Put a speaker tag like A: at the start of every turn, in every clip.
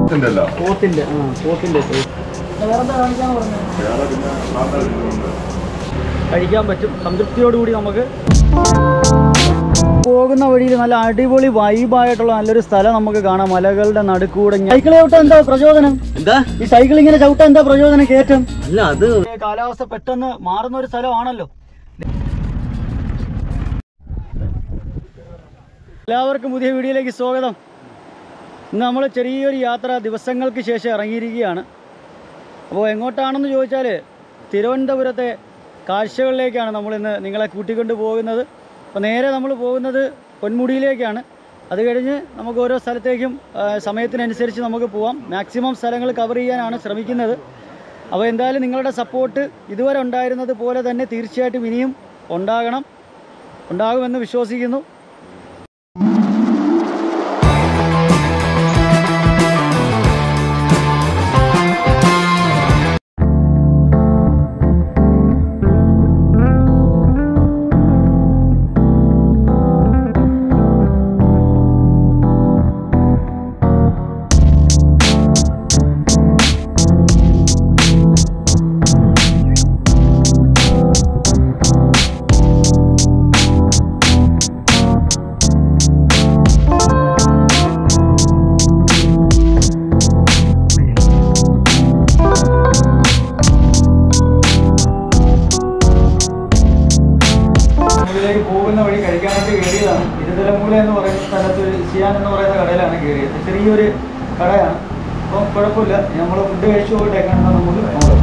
A: പോത്തിന്റെ അല്ല
B: പോത്തിന്റെ ആ പോത്തിന്റെ വേറെന്താ കാണിക്കാന്ന് പറഞ്ഞത്
A: വേറെ പിന്നെ നാട്ടിലുണ്ട്
B: കഴിക്കാൻ പറ്റും സംതൃപ്തിയോടുകൂടി നമുക്ക് പോകുന്ന വഴിയിൽ നല്ല അടിപൊളി വൈബായിട്ടുള്ള നല്ലൊരു സ്ഥലം നമുക്ക് കാണാം മലകളുടെ നടുക്കൂടെ സൈക്കിൾ ചവിട്ടാൻ എന്താ പ്രചോദനം
C: എന്താ
B: ഈ സൈക്കിൾ ഇങ്ങനെ ചവിട്ടാൻ എന്താ പ്രചോദനം കയറ്റം
C: അല്ല അത്
B: കാലാവസ്ഥ പെട്ടെന്ന് മാറുന്ന ഒരു സ്ഥലമാണല്ലോ എല്ലാവർക്കും പുതിയ വീഡിയോയിലേക്ക് സ്വാഗതം ഇന്ന് നമ്മൾ ചെറിയൊരു യാത്ര ദിവസങ്ങൾക്ക് ശേഷം ഇറങ്ങിയിരിക്കുകയാണ് അപ്പോൾ എങ്ങോട്ടാണെന്ന് ചോദിച്ചാൽ തിരുവനന്തപുരത്തെ കാഴ്ചകളിലേക്കാണ് നമ്മളിന്ന് നിങ്ങളെ കൂട്ടിക്കൊണ്ട് പോകുന്നത് അപ്പോൾ നേരെ നമ്മൾ പോകുന്നത് പൊന്മുടിയിലേക്കാണ് അത് കഴിഞ്ഞ് നമുക്ക് ഓരോ സ്ഥലത്തേക്കും ആ, സമയത്തിനനുസരിച്ച് നമുക്ക് പോവാം മാക്സിമം സ്ഥലങ്ങൾ കവർ ചെയ്യാനാണ് ശ്രമിക്കുന്നത് അപ്പോൾ എന്തായാലും നിങ്ങളുടെ സപ്പോർട്ട് ഇതുവരെ ഉണ്ടായിരുന്നത് പോലെ തന്നെ തീർച്ചയായിട്ടും ഇനിയും ഉണ്ടാകണം ഉണ്ടാകുമെന്ന് വിശ്വസിക്കുന്നു മുകളിലേക്ക് പോകുന്ന വഴി കഴിക്കാനായിട്ട് കയറിയതാണ് ഇരുതലമൂല എന്ന് പറയുന്ന സ്ഥലത്ത് ഒരു സിയാൻ എന്ന് പറയുന്ന കടയിലാണ് കയറിയത് ചെറിയൊരു കടയാണ് അപ്പോൾ കുഴപ്പമില്ല നമ്മൾ ഫുഡ് കഴിച്ചു പോയിട്ട് എങ്ങനെയാണെന്ന് നമുക്ക് നോക്കാം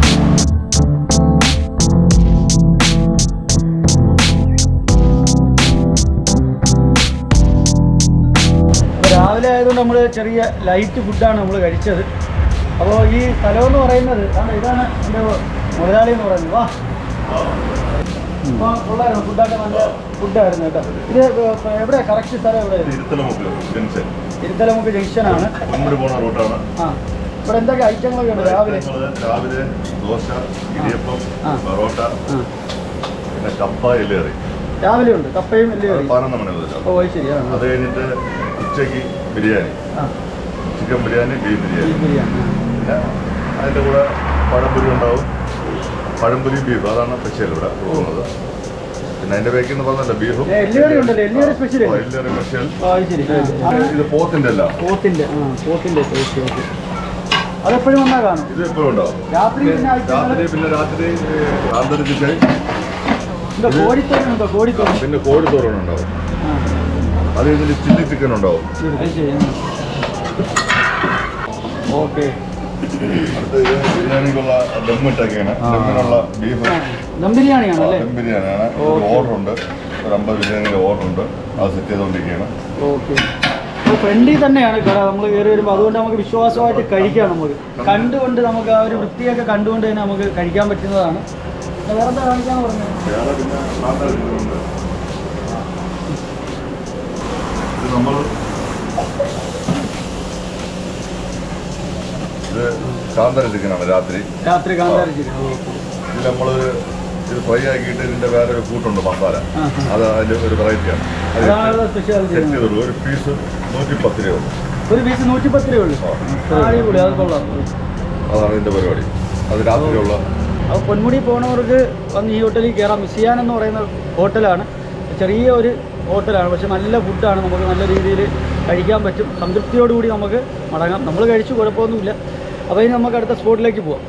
B: അപ്പോൾ രാവിലെ ആയതുകൊണ്ട് നമ്മൾ ചെറിയ ലൈറ്റ് ഫുഡാണ് നമ്മൾ കഴിച്ചത് അപ്പോൾ ഈ സ്ഥലം എന്ന് പറയുന്നത് ആണ് ഇതാണ് എൻ്റെ മുതലാളി എന്ന് പറയുന്നത് വാ അപ്പോൾ കൊള്ളായിരുന്നു ഫുഡൊക്കെ നല്ല ഫുഡായിരുന്നു കേട്ടോ ഇത് എവിടെ കറക്റ്റ് സ്ഥലം എവിടെ
A: ഇരുത്തലമുക്ക് ജംഗ്ഷൻ
B: ഇരുത്തലമുക്ക് ജംഗ്ഷനാണ്
A: പൊന്മുടി പോണ റൂട്ടാണ്
B: ആ ഇവിടെ എന്തൊക്കെ ഐറ്റങ്ങളൊക്കെ ഉണ്ട് രാവിലെ
A: ഞങ്ങള് രാവിലെ ദോശ ഇടിയപ്പം
B: ആ.
A: പൊറോട്ട
B: ആ
A: പിന്നെ കപ്പ എല്ലേറി
B: രാവിലെ ഉണ്ട് കപ്പയും വലിയ കറി
A: പതിനൊന്ന് മണി മുതൽ
B: ഓ അത് ശരിയാണ്
A: അത് കഴിഞ്ഞിട്ട് ഉച്ചയ്ക്ക് ബിരിയാണി
B: ആ
A: chicken biryani beef biryani
B: beef biryani
A: പിന്നെ അതിൻ്റെ കൂടെ പഴംപൊരി ഉണ്ടാവും പഴംപൊരി ബീഫ് അതാണ് സ്പെഷ്യൽ ഇവിടെ കൊടുക്കുന്നത് പിന്നെ അതിൻ്റെ ബാക്കിൽ നിന്ന് പറഞ്ഞല്ലോ ബീഫും
B: ഏ, എല്ലുകറി ഉണ്ടല്ലോ, എല്ലുകറി special അല്ലേ?
A: എല്ലുകറി സ്പെഷ്യൽ
B: ആ അത് ശരി ആ,
A: ഇത് പോത്തിന്റെ അല്ല
B: പോത്തിന്റെ ആ പോത്തിന്റെ ഓക്കെ ഓക്കെ അതെപ്പോഴും വന്നാൽ കാണും
A: ഇത് എപ്പോഴും ഉണ്ടാവും
B: രാത്രി പിന്നെ ഐറ്റങ്ങൾ
A: രാത്രി പിന്നെ രാത്രി ആന്തരി ചിക്കൻ
B: എന്താ കോഴിത്തോരൻ ഉണ്ടോ കോഴിത്തോരൻ
A: പിന്നെ കോഴിത്തോരൻ ഉണ്ടാവും
B: ആ
A: അത് കഴിഞ്ഞിട്ട് ചില്ലി ചിക്കൻ ഉണ്ടാവും
B: അത് ശരി ഓക്കെ
A: അടുത്ത് ഇത് ബിരിയാണിക്കുള്ള ദമ്മിട്ടൊക്കെയാണ് ദമ്മിനുള്ള ബീഫ്
B: ദം ബിരിയാണിയാണ് അല്ലേ
A: ദം ബിരിയാണിയാണ് ഒരു ഓർഡർ ഉണ്ട് ഒരു അമ്പത് ബിരിയാണിയുടെ ഓർഡർ ഉണ്ട് അത് സെറ്റ് ചെയ്തുകൊണ്ടിരിക്കുകയാണ്
B: ഓക്കെ അപ്പോൾ ഫ്രണ്ടിൽ തന്നെയാണ് കട നമ്മൾ കയറി വരുമ്പോൾ അതുകൊണ്ട് നമുക്ക് വിശ്വാസമായിട്ട് കഴിക്കാം നമുക്ക് കണ്ടുകൊണ്ട് നമുക്ക് ആ ഒരു വൃത്തിയൊക്കെ കണ്ടുകൊണ്ട് തന്നെ നമുക്ക് കഴിക്കാൻ പറ്റുന്നതാണ് വേറെ എന്താ കാണിക്കാന്ന് പറഞ്ഞത്
A: വേറെ പിന്നെ നാട്ടിലുണ്ട് ഇത് നമ്മൾ ഇത് കാന്തര ചിക്കനാണ് രാത്രി
B: രാത്രി കാന്താരി ചിക്കൻ
A: ഇതിൽ നമ്മൾ ഇത് ഫ്രൈ ആക്കിയിട്ട് ഇതിന്റെ വേറെ ഒരു കൂട്ടുണ്ട് മസാല
B: ആ,
A: അത് അതിന്റെ ഒരു വെറൈറ്റിയാണ് അത്
B: അതാണ് സ്പെഷ്യാലിറ്റി
A: സെറ്റ് ചെയ്തുള്ളൂ ഒരു പീസ് നൂറ്റി പത്ത് രൂപ ഉള്ളൂ
B: ഒരു പീസ് നൂറ്റി പത്ത് രൂപ ഉള്ളൂ ആ, അടിപൊളി അത് കൊള്ളാം
A: അതാണ് ഇതിന്റെ പരിപാടി അത് രാത്രിയുള്ള
B: അപ്പോൾ പൊന്മുടി പോണവർക്ക് വന്ന് ഈ ഹോട്ടലിൽ കയറാം മിസിയാൻ എന്ന് പറയുന്ന ഹോട്ടലാണ് ചെറിയ ഒരു ഹോട്ടലാണ് പക്ഷെ നല്ല ഫുഡാണ് നമുക്ക് നല്ല രീതിയിൽ കഴിക്കാൻ പറ്റും സംതൃപ്തിയോടുകൂടി നമുക്ക് മടങ്ങാം നമ്മൾ കഴിച്ചു കുഴപ്പമൊന്നുമില്ല അപ്പോൾ ഇനി നമുക്ക് അടുത്ത സ്പോട്ടിലേക്ക് പോവാം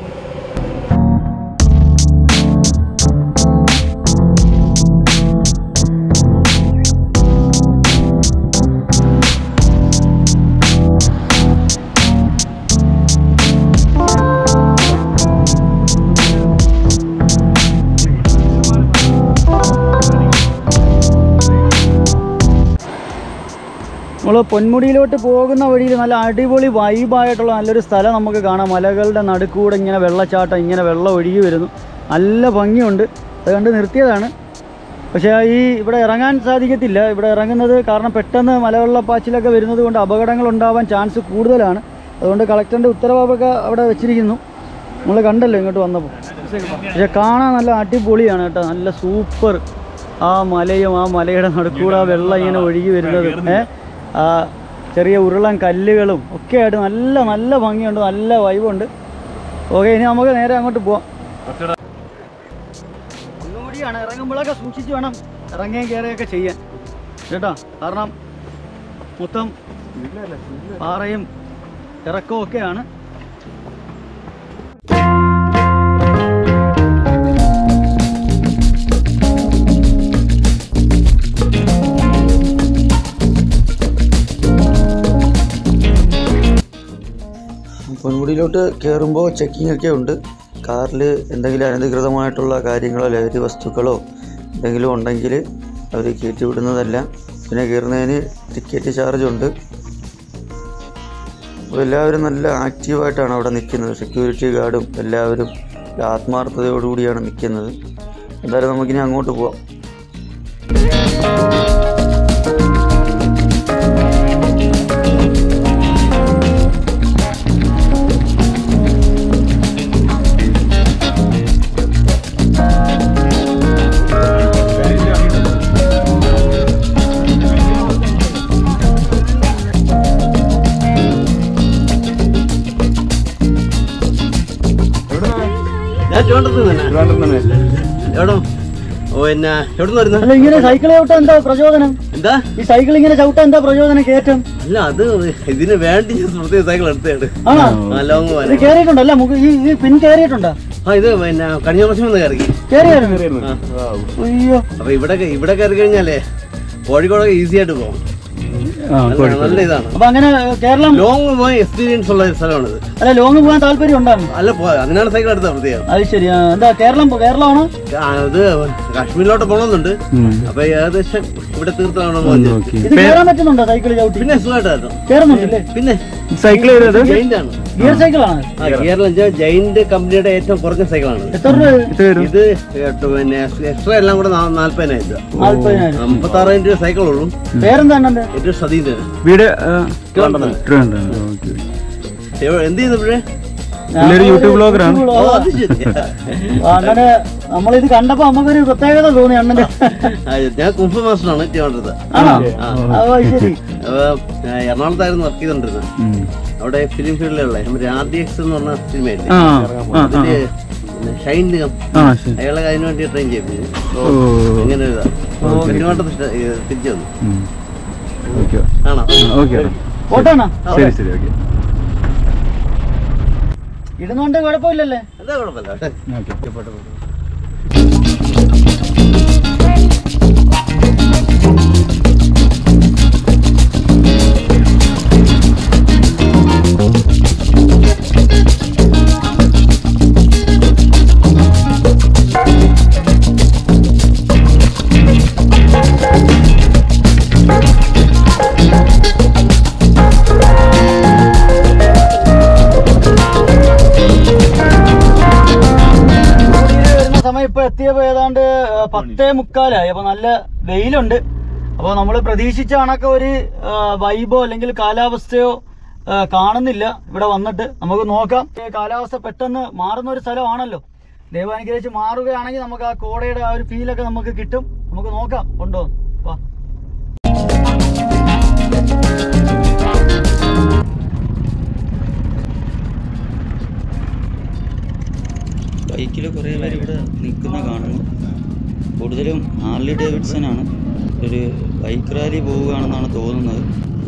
B: നമ്മൾ പൊന്മുടിയിലോട്ട് പോകുന്ന വഴിയിൽ നല്ല അടിപൊളി വൈബായിട്ടുള്ള നല്ലൊരു സ്ഥലം നമുക്ക് കാണാം മലകളുടെ നടുക്കൂടെ ഇങ്ങനെ വെള്ളച്ചാട്ടം ഇങ്ങനെ വെള്ളം ഒഴുകി വരുന്നു നല്ല ഭംഗിയുണ്ട് അത് കണ്ട് നിർത്തിയതാണ് പക്ഷേ ഈ ഇവിടെ ഇറങ്ങാൻ സാധിക്കത്തില്ല ഇവിടെ ഇറങ്ങുന്നത് കാരണം പെട്ടെന്ന് മലവെള്ളപ്പാച്ചിലൊക്കെ വരുന്നത് കൊണ്ട് അപകടങ്ങൾ ഉണ്ടാവാൻ ചാൻസ് കൂടുതലാണ് അതുകൊണ്ട് കളക്ടറിൻ്റെ ഉത്തരവാദമൊക്കെ അവിടെ വെച്ചിരിക്കുന്നു നമ്മൾ കണ്ടല്ലോ ഇങ്ങോട്ട് വന്നപ്പോൾ പക്ഷെ കാണാൻ നല്ല അടിപൊളിയാണ് കേട്ടോ നല്ല സൂപ്പർ ആ മലയും ആ മലയുടെ നടുക്കൂടെ ആ വെള്ളം ഇങ്ങനെ ഒഴുകി വരുന്നത് ഏ ആ ചെറിയ ഉരുളൻ കല്ലുകളും ഒക്കെ ആയിട്ട് നല്ല നല്ല ഭംഗിയുണ്ട് നല്ല വൈബുണ്ട് ഓക്കെ ഇനി നമുക്ക് നേരെ അങ്ങോട്ട് പോവാം ഒന്നും കൂടിയാണ് ഇറങ്ങുമ്പോഴൊക്കെ സൂക്ഷിച്ച് വേണം ഇറങ്ങുകയും കയറുകയൊക്കെ ചെയ്യാൻ കേട്ടോ കാരണം മൊത്തം പാറയും ഇറക്കവും ഒക്കെയാണ്
C: പൊന്മുടിയിലോട്ട് കയറുമ്പോൾ ചെക്കിംഗ് ഒക്കെ ഉണ്ട് കാറിൽ എന്തെങ്കിലും അനധികൃതമായിട്ടുള്ള കാര്യങ്ങളോ ലഹരി വസ്തുക്കളോ എന്തെങ്കിലും ഉണ്ടെങ്കിൽ അവർ കയറ്റി വിടുന്നതല്ല പിന്നെ കയറുന്നതിന് ടിക്കറ്റ് ചാർജ് ഉണ്ട് അപ്പോൾ എല്ലാവരും നല്ല ആക്റ്റീവായിട്ടാണ് അവിടെ നിൽക്കുന്നത് സെക്യൂരിറ്റി ഗാർഡും എല്ലാവരും ഒരു ആത്മാർത്ഥതയോടുകൂടിയാണ് നിൽക്കുന്നത് എന്തായാലും നമുക്കിനി അങ്ങോട്ട് പോവാം
D: ഞാൻ ട്രിവാൻഡ്രത്ത് തന്നെ എവിടെ പിന്നെ എവിടെ നിന്ന് വരുന്നത്
B: അല്ല ഇങ്ങനെ സൈക്കിൾ ചവിട്ടാൻ എന്താ പ്രചോദനം
D: എന്താ
B: ഈ സൈക്കിൾ ഇങ്ങനെ ചവിട്ടാൻ എന്താ പ്രചോദനം കയറ്റം
D: അല്ല അത് ഇതിന് വേണ്ടി ഞാൻ പ്രത്യേക സൈക്കിൾ എടുത്തതാണ്
B: ആണോ
D: ആ ലോങ്
B: ഇത്
D: പോകാൻ
B: കയറിയിട്ടുണ്ടല്ല ഈ ഈ പിൻ കയറിയിട്ടുണ്ടോ
D: ആ ഇത് പിന്നെ കഴിഞ്ഞ വർഷം വന്ന് കയറി
B: കയറിയായിരുന്നു
D: ആ.
B: അയ്യോ
D: അപ്പൊ ഇവിടെ ഇവിടെ കയറി കഴിഞ്ഞാലേ കോഴിക്കോടൊക്കെ ഈസി ആയിട്ട് പോകും നല്ല നല്ല ഇതാണ്
B: അപ്പൊ അങ്ങനെ കേരളം
D: ലോങ് പോയി എക്സ്പീരിയൻസ് ഉള്ള ഒരു സ്ഥലമാണിത്
B: അല്ല ലോങ് പോകാൻ താല്പര്യം ഉണ്ടായിരുന്നു
D: അല്ല പോ അതിനാണ് സൈക്കിൾ എടുത്തത് പ്രത്യേകം
B: അത് ശരി ആ, എന്താ കേരളം കേരളമാണോ
D: ആ, ഇത് കാശ്മീരിലോട്ട് പോകണമെന്നുണ്ട് അപ്പൊ ഏകദേശം ഇവിടെ തീർത്ഥാടനം പോകുന്നത്
B: ഇത് കയറാൻ പറ്റുന്നുണ്ടോ സൈക്കിൾ ചവിട്ടി
D: പിന്നെ സുഖമായിട്ടായിരുന്നു
B: കയറുന്നുണ്ടല്ലേ
D: പിന്നെ
B: സൈക്കിൾ
D: ജൈന്റ് ആണ്
B: ഗിയർ സൈക്കിളാണ്
D: ആ ഗിയറിൽ വെച്ചാൽ ജൈന്റ് കമ്പനിയുടെ ഏറ്റവും കുറഞ്ഞ സൈക്കിളാണ്
B: എത്ര രൂപ
D: ഇത് ഏട്ടോ പിന്നെ എക്സ്ട്രാ എല്ലാം കൂടെ നാ- നാല്പതിനായിരം രൂപ
B: നാല്പതിനായിരം
D: അമ്പത്താറായിരം രൂപ സൈക്കിൾ ഉള്ളൂ
B: പേരെന്താ അണ്ണന്റെ
D: ഏറ്റവും സതീന്ദ്രൻ
E: വീട്
D: എവ- എന്ത് ചെയ്യുന്നു ഇപ്പോഴേ
E: പുള്ളിയൊരു യൂട്യൂബ് ബ്ലോഗറാണ്.
D: ഓ അത് ശരി
B: അണ്ണന് നമ്മളിത് കണ്ടപ്പോ നമുക്കൊരു പ്രത്യേകത തോന്നി അണ്ണന്റെ
D: ആ, ഞാൻ കുംഫ മാസ്റ്ററാണ് ട്രിവാൻഡ്രത്ത്
B: ആണോ
D: ആ.
B: ഓ ശരി
D: അപ്പൊ ആ, എറണാകുളത്തായിരുന്നു വർക്ക് ചെയ്തോണ്ടിരുന്നത് അവിടെ ഫിലിം ഫീൽഡിലുള്ള നമ്മുടെ ആർ ഡി എക്സ് എന്ന് പറഞ്ഞ സിനിമയില്ലേ
E: ആ ആ
D: അതില് പിന്നെ ഷൈൻ നിഗം
E: ആ ശരി
D: അയാളെ അതിനു വേണ്ടി ട്രെയിൻ ചെയ്യിപ്പിച്ചു
E: ഓ
D: അങ്ങനെ ഒരു ഇതാ ട്രിവാൻഡ്രത്ത് ഇഷ്ട- ഇത് തിരിച്ചു വന്നു
E: ഓക്കെ
D: ആണോ
E: ഓക്കെ
B: ഓട്ടാണോ
E: ശരി ശരി ഓക്കെ
B: ഇടുന്നോണ്ട് കുഴപ്പമില്ലല്ലേ
D: എന്താ കുഴപ്പമില്ല
B: കോടിയിൽ വരുന്ന സമയം ഇപ്പൊ എത്തിയപ്പോ ഏതാണ്ട് ആ, പത്തേ മുക്കാലായി അപ്പൊ നല്ല വെയിലുണ്ട് അപ്പോൾ നമ്മൾ പ്രതീക്ഷിച്ച കണക്ക് ഒരു ആ, വൈബോ അല്ലെങ്കിൽ കാലാവസ്ഥയോ ആ, കാണുന്നില്ല ഇവിടെ വന്നിട്ട് നമുക്ക് നോക്കാം ഈ കാലാവസ്ഥ പെട്ടെന്ന് മാറുന്ന ഒരു സ്ഥലമാണല്ലോ ദൈവം അനുഗ്രഹിച്ച് മാറുകയാണെങ്കിൽ നമുക്ക് ആ കോടയുടെ ആ ഒരു ഫീലൊക്കെ നമുക്ക് കിട്ടും നമുക്ക് നോക്കാം ഉണ്ടോ വാ
C: ബൈക്കിൽ കുറേ പേര് ഇവിടെ നിൽക്കുന്ന കാണുന്നു കൂടുതലും ഹാർലി ഡേവിഡ്സൺ ആണ് ഒരു ബൈക്ക് റാലി പോവുകയാണെന്നാണ് തോന്നുന്നത്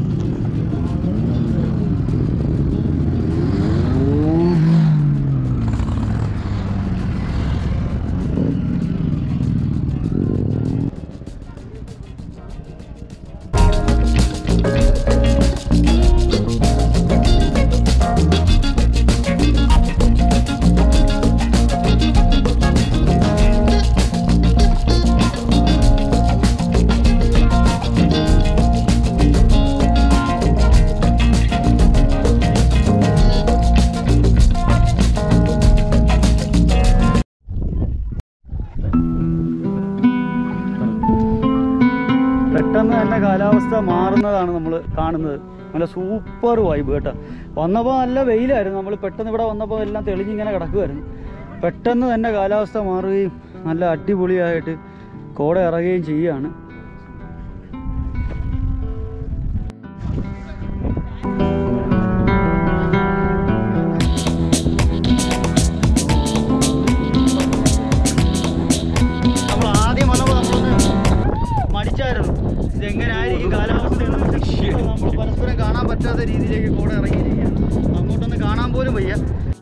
B: പെട്ടെന്ന് തന്നെ കാലാവസ്ഥ മാറുന്നതാണ് നമ്മൾ കാണുന്നത് നല്ല സൂപ്പർ വൈബ് കേട്ടോ വന്നപ്പോൾ നല്ല വെയിലായിരുന്നു നമ്മൾ പെട്ടെന്ന് ഇവിടെ വന്നപ്പോൾ എല്ലാം തെളിഞ്ഞിങ്ങനെ കിടക്കുമായിരുന്നു പെട്ടെന്ന് തന്നെ കാലാവസ്ഥ മാറുകയും നല്ല അടിപൊളിയായിട്ട് കോട ഇറങ്ങുകയും ചെയ്യുകയാണ് കൂടെയാണ് പക്ഷേ ഇപ്പോൾ നമ്മൾ പരസ്പരം കാണാൻ പറ്റാത്ത രീതിയിലേക്ക് കോട ഇറങ്ങിയിരിക്കുകയാണ് അങ്ങോട്ടൊന്ന് കാണാൻ പോലും വയ്യ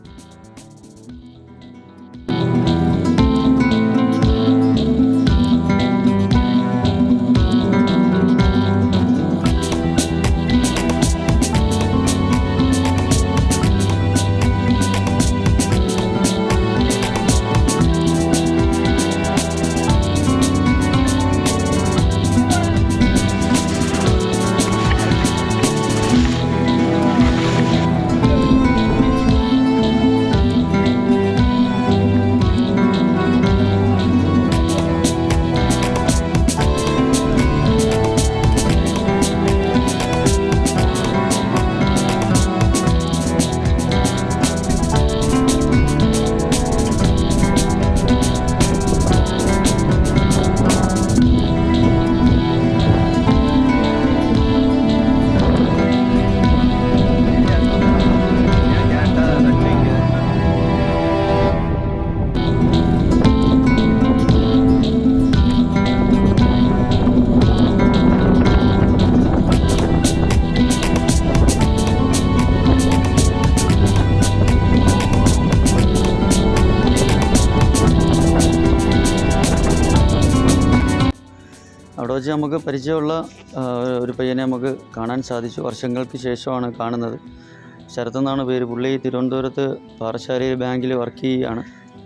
C: അവിടെ വെച്ച് നമുക്ക് പരിചയമുള്ള ആ, ഒരു പയ്യനെ നമുക്ക് കാണാൻ സാധിച്ചു വർഷങ്ങൾക്ക് ശേഷമാണ് കാണുന്നത് ശരത് എന്നാണ് പേര് പുള്ളി തിരുവനന്തപുരത്ത് പാറശാലയിൽ ബാങ്കിൽ വർക്ക് ചെയ്യുകയാണ്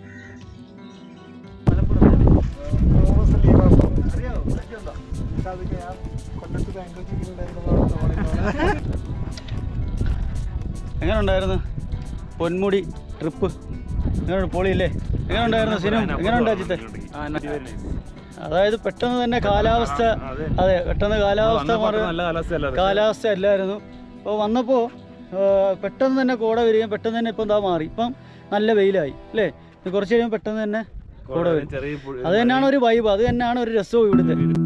B: എങ്ങനെ ഉണ്ടായിരുന്നു പൊന്മുടി ട്രിപ്പ് എങ്ങനെ പൊളിയില്ലേ എങ്ങനെ ഉണ്ടായിരുന്നു സിനിമ എങ്ങനെ ഉണ്ട് അജിത്തെ അതായത് പെട്ടെന്ന് തന്നെ കാലാവസ്ഥ അതെ പെട്ടെന്ന് കാലാവസ്ഥ മാറി കാലാവസ്ഥ അല്ലായിരുന്നു അപ്പോൾ വന്നപ്പോൾ പെട്ടെന്ന് തന്നെ കോട വരികയും പെട്ടെന്ന് തന്നെ ഇപ്പം എന്താ മാറി ഇപ്പം നല്ല വെയിലായി അല്ലേ ഇത് കുറച്ച് കഴിയുമ്പോൾ പെട്ടെന്ന് തന്നെ കോട വരും അത് തന്നെയാണ് ഒരു വൈബ് അത് തന്നെയാണ് ഒരു രസവും ഇവിടുത്തെ